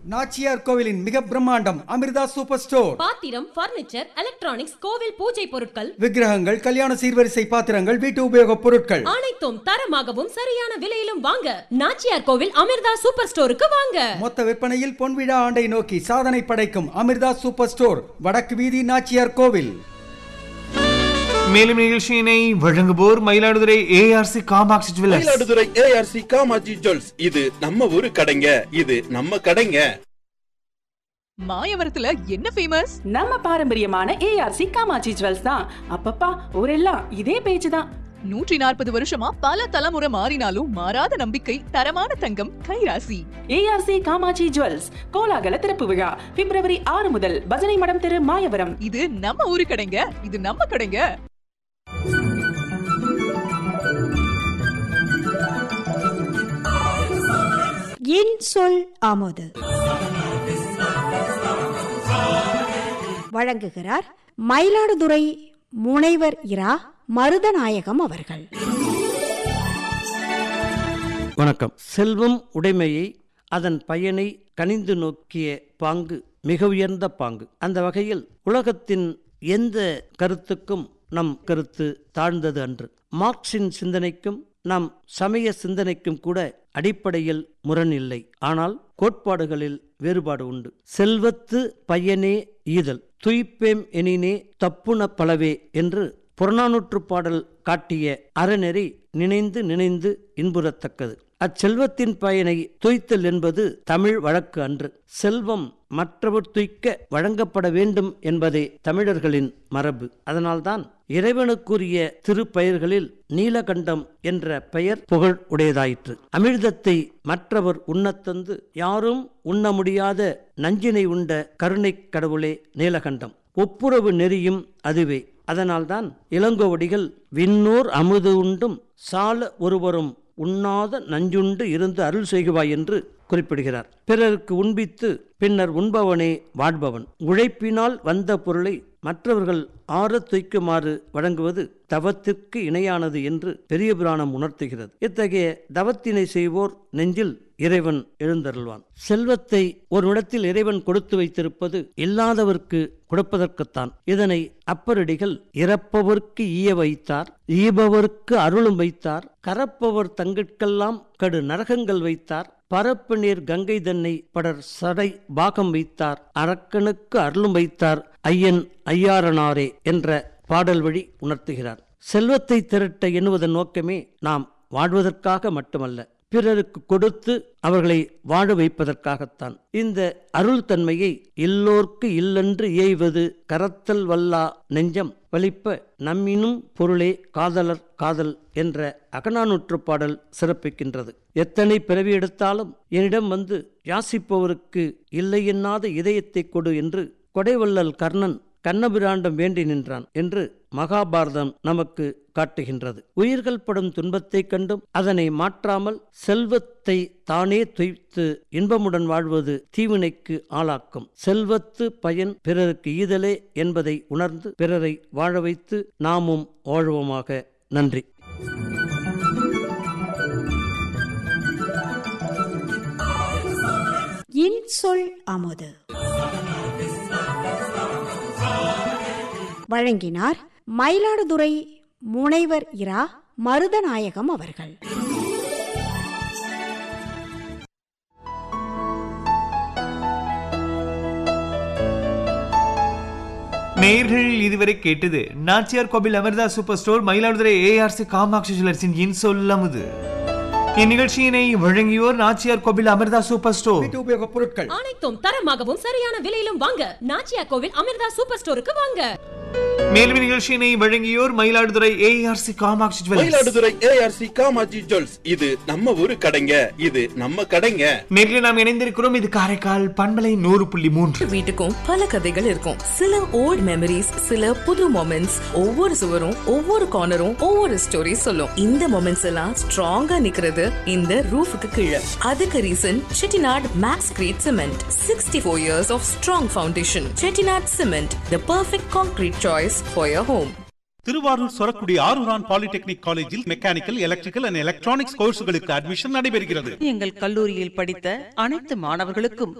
நாச்சியார் கோவிலின் மிக பிரம்மாண்டம் அமிர்தா சூப்பர் ஸ்டோர் பாத்திரம் பர்னிச்சர் எலக்ட்ரானிக்ஸ் கோவில் பூஜை பொருட்கள் விக்கிரகங்கள் கல்யாண சீர்வரிசை பாத்திரங்கள் வீட்டு உபயோகப் பொருட்கள் அனைத்தும் தரமாகவும் சரியான விலையிலும் வாங்க நாச்சியார் கோவில் அமிர்தா சூப்பர் ஸ்டோருக்கு வாங்க மொத்த விற்பனையில் பொன்விழா ஆண்டை நோக்கி சாதனை படைக்கும் அமிர்தா சூப்பர் ஸ்டோர் வடக்கு வீதி நாச்சியார் கோவில் மேலும் நிகழ்ச்சியினை வழங்குவோர் Mayiladuthurai ARC Kamatchi jewellers Mayiladuthurai ARC Kamatchi jewels இது நம்ம ஊரு கடைங்க இது நம்ம கடைங்க மாயவரத்துல என்ன ஃபேமஸ் நம்ம பாரம்பரியமான ஏஆர்சி காமாட்சி ஜுவல்ஸ் தான் அப்பப்பா ஊரெல்லாம் இதே பேச்சு தான் நூற்றி நாற்பது வருஷமா பல தலைமுறை மாறினாலும் மாறாத நம்பிக்கை தரமான தங்கம் கைராசி ஏஆர்சி காமாட்சி ஜுவல்ஸ் கோலாகல திறப்பு விழா பிப்ரவரி ஆறு முதல் பஜனை மடம் தெரு மாயவரம் இது நம்ம ஊரு கடைங்க இது நம்ம கடைங்க என் சொல் ஆமோது வழங்குகிறார் மயிலாடுதுறை முனைவர் இரா மருதநாயகம் அவர்கள் வணக்கம் செல்வம் உடைமையை அதன் பயனை கனிந்து நோக்கிய பாங்கு மிக உயர்ந்த பாங்கு அந்த வகையில் உலகத்தின் எந்த கருத்துக்கும் நம் கருத்து தாழ்ந்தது அன்று மார்க்சின் சிந்தனைக்கும் நம் சமய சிந்தனைக்கும் கூட அடிப்படையில் முரண் இல்லை ஆனால் கோட்பாடுகளில் வேறுபாடு உண்டு செல்வத்து பயனே ஈதல் துய்ப்பேம் எனினே தப்புன பலவே என்று புறநானூற்று பாடல் காட்டிய அறநெறி நினைந்து நினைந்து இன்புறத்தக்கது அச்செல்வத்தின் பயனை துய்த்தல் என்பது தமிழ் வழக்கு அன்று செல்வம் மற்றவர் துய்க்க வழங்கப்பட வேண்டும் என்பதே தமிழர்களின் மரபு அதனால்தான் இறைவனுக்குரிய திருப்பெயர்களில் நீலகண்டம் என்ற பெயர் புகழ் உடையதாயிற்று அமிர்தத்தை மற்றவர் உண்ணத்தந்து யாரும் உண்ண முடியாத நஞ்சினை உண்ட கருணைக் கடவுளே நீலகண்டம் ஒப்புரவு நெறியும் அதுவே அதனால்தான் இளங்கோவடிகள் விண்ணோர் அமுது உண்டும் சால ஒருவரும் உண்ணாத நஞ்சுண்டு இருந்து அருள் செய்குவாய் என்று குறிப்பிடுகிறார் பிறருக்கு உண்பித்து பின்னர் உண்பவனே வாழ்பவன் உழைப்பினால் வந்த பொருளை மற்றவர்கள் ஆறத் துய்க்குமாறு வழங்குவது தவத்திற்கு இணையானது என்று பெரிய புராணம் உணர்த்துகிறது இத்தகைய தவத்தினை செய்வோர் நெஞ்சில் இறைவன் எழுந்தருள்வான் செல்வத்தை ஒரு இடத்தில் இறைவன் கொடுத்து வைத்திருப்பது இல்லாதவர்க்கு கொடுப்பதற்குத்தான் இதனை அப்பரடிகள் இறப்பவர்க்கு ஈய வைத்தார் ஈபவர்க்கு அருளும் வைத்தார் கரப்பவர் தங்கிற்கெல்லாம் கடு நரகங்கள் வைத்தார் பரப்பு நீர் கங்கை தன்னை படர் சடை பாகம் வைத்தார் அரக்கனுக்கு அருளும் வைத்தார் ஐயன் ஐயாரனாரே என்ற பாடல் வழி உணர்த்துகிறார் செல்வத்தை திரட்ட எண்ணுவதன் நோக்கமே நாம் வாழ்வதற்காக மட்டுமல்ல பிறருக்கு கொடுத்து அவர்களை வாழ வைப்பதற்காகத்தான் இந்த அருள் தன்மையை எல்லோர்க்கு இல்லென்று ஏய்வது கரத்தல் வல்லா நெஞ்சம் வலிப்ப நம்மினும் பொருளே காதலர் காதல் என்ற அகநானூற்று பாடல் சிறப்பிக்கின்றது எத்தனை பிறவி எடுத்தாலும் என்னிடம் வந்து யாசிப்பவருக்கு இல்லை எண்ணாத இதயத்தை கொடு என்று கொடைவள்ளல் கர்ணன் கண்ணபிராண்டம் வேண்டி நின்றான் என்று மகாபாரதம் நமக்கு காட்டுகின்றது உயிர்கள் படும் துன்பத்தைக் கண்டும் அதனை மாற்றாமல் செல்வத்தை தானே துய்த்து இன்பமுடன் வாழ்வது தீவினைக்கு ஆளாக்கும் செல்வத்து பயன் பிறருக்கு ஈதலே என்பதை உணர்ந்து பிறரை வாழ வைத்து நாமும் வாழ்வோமாக நன்றி என் சொல் ஆமோது வழங்கினார் மயிலாடுதுறை முனைவர் இரா மருதநாயகம் அவர்கள் நேர்கள் இதுவரை கேட்டது நாச்சியார் கோவில் Amirtha super store Mayiladuthurai ARC Kamatchi ஜுவல்லர்ஸின் இன் சொல்லமுது இந்நிகழ்ச்சியினை வழங்கியோர் நாச்சியார் கோவில் அமிர்தா சூப்பர் ஸ்டோர் வீட்டு உபயோகப் பொருட்கள் அனைத்தும் தரமாகவும் சரியான விலையிலும் வாங்க நாச்சியார் கோவில் அமிர்தா சூப்பர் ஸ்டோருக்கு வாங்க மேலும் நிகழ்ச்சியினை வழங்கியோர் Mayiladuthurai ARC Kamatchi jewellers Mayiladuthurai ARC Kamatchi jewels இது நம்ம ஊரு கடைங்க இது நம்ம கடைங்க நேரில் நாம் இணைந்திருக்கிறோம் இது காரைக்கால் பண்பலை நூறு புள்ளி மூன்று வீட்டுக்கும் பல கதைகள் இருக்கும் சில ஓல்ட் மெமரிஸ் சில புது மொமெண்ட்ஸ் ஒவ்வொரு சுவரும் ஒவ்வொரு கார்னரும் ஒவ்வொரு ஸ்டோரி சொல்லும் இந்த மொமெண்ட்ஸ் எல்லாம் ஸ்ட்ராங்கா நிக்கிறது இந்த ரூஃபுக்கு கீழே அதுக்கு reason Chettinad maxcrete cement sixty four years of strong foundation Chettinad cement the perfect concrete choice for your home Thiruvarur Sorakudi Arooran polytechnic காலேஜில் மெக்கானிக்கல் எலக்ட்ரிக்கல் அண்ட் எலக்ட்ரானிக்ஸ் கோர்ஸுகளுக்கு அட்மிஷன் நடைபெறுகிறது எங்கள் கல்லூரியில் படித்த அனைத்து மாணவர்களுக்கும்